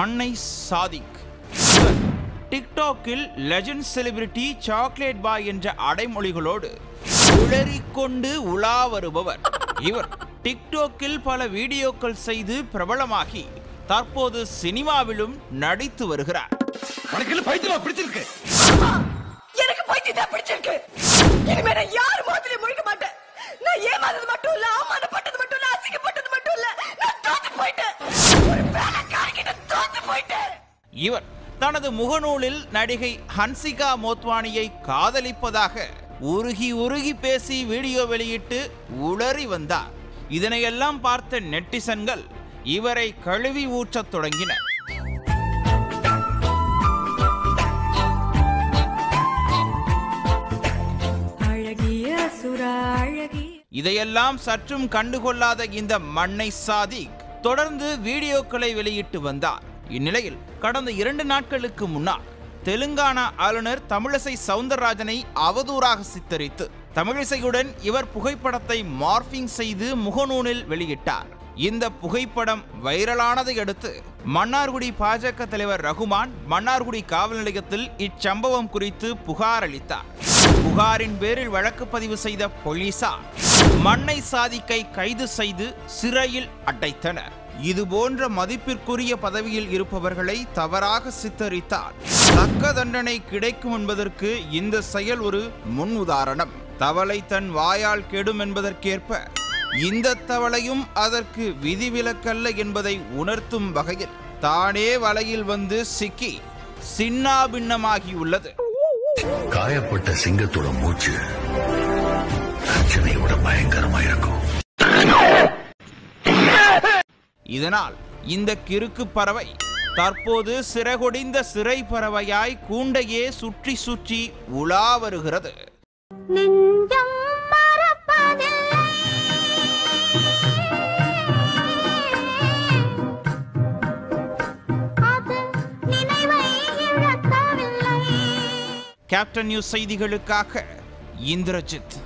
மண்ணை சாதிக் இவர் டிக்டாக்கில் லெஜண்ட் செலிபிரிட்டி சாக்லேட் பாய் என்ற அடைமொழிகளோடு உளறிக்கொண்டு உலா வருபவர் இவர் டிக்டாக்கில் பல வீடியோக்கள் செய்து பிரபலமாகி தற்போது சினிமாவிலும் நடித்து வருகிறார் எனக்கு பைத்தியத்தை பிடிச்சிருக்கு இனிமே நான் யார் முகத்திலே முழிக்க மாட்டேன் நான் ஏமாந்தது மட்டும் இல்ல அவமானப்பட்டது மட்டும் இல்ல அசிங்கப்பட்டது மட்டும் இல்ல நான் தோத்து போயிட்டேன் ஒரு வேலைக்காரங்கிட்ட தோத்து போயிட்டேன் இவர் தனது முகநூலில் நடிகை ஹன்சிகா மோத்வானியை காதலிப்பதாக உருகி உருகி பேசி வீடியோ வெளியிட்டு உளறி வந்தார் இதனையெல்லாம் பார்த்த நெட்டிசன்கள் இவரை கழுவி ஊற்றத் தொடங்கினர் அழகிய சுரா அழகிய இதையெல்லாம் சற்றும் கண்டுகொள்ளாத இந்த மண்ணை சாதிக் தொடர்ந்து வீடியோக்களை வெளியிட்டு வந்தார் இந்நிலையில் கடந்த இரண்டு நாட்களுக்கு முன்னால் தெலுங்கானா ஆளுநர் தமிழிசை சவுந்தரராஜனை அவதூறாக சித்தரித்து தமிழிசையுடன் இவர் புகைப்படத்தை மார்பிங் செய்து முகநூலில் வெளியிட்டார் இந்த புகைப்படம் வைரலானதை அடுத்து மன்னார்குடி பாஜக தலைவர் ரகுமான் மன்னார்குடி காவல் நிலையத்தில் இச்சம்பவம் குறித்து புகார் அளித்தார் புகாரின் பேரில் வழக்கு பதிவு செய்த போலீசார் மண்ணை சாதிக்கை கைது செய்து சிறையில் அடைத்தனர் இது போன்ற மதிப்பிற்குரிய பதவியில் இருப்பவர்களை தவறாக சித்தரித்தால் தக்க தண்டனை கிடைக்கும் என்பதற்கு இந்த செயல் ஒரு முன் உதாரணம் தவளை தன் வாயால் கெடும் என்பதற்கேற்ப இந்த தவளையும் அதற்கு விதிவிலக்கல்ல என்பதை உணர்த்தும் வகையில் தானே வலையில் வந்து சிக்கி சின்னாபின்னமாகியுள்ளது காயப்பட்ட சிங்கத்தோட மூச்சு பிரச்சனையோட பயங்கரமா இருக்கும் இதனால் இந்த கிறுக்கு பறவை தற்போது சிறகொடிந்த சிறை பறவையாய் கூண்டையே சுற்றி சுற்றி உலா வருகிறது நெஞ்சம் மறப்பதில்லை அது நினைவை இழக்கவில்லை கேப்டன் நியூஸ் செய்திகளுக்காக இந்திரஜித்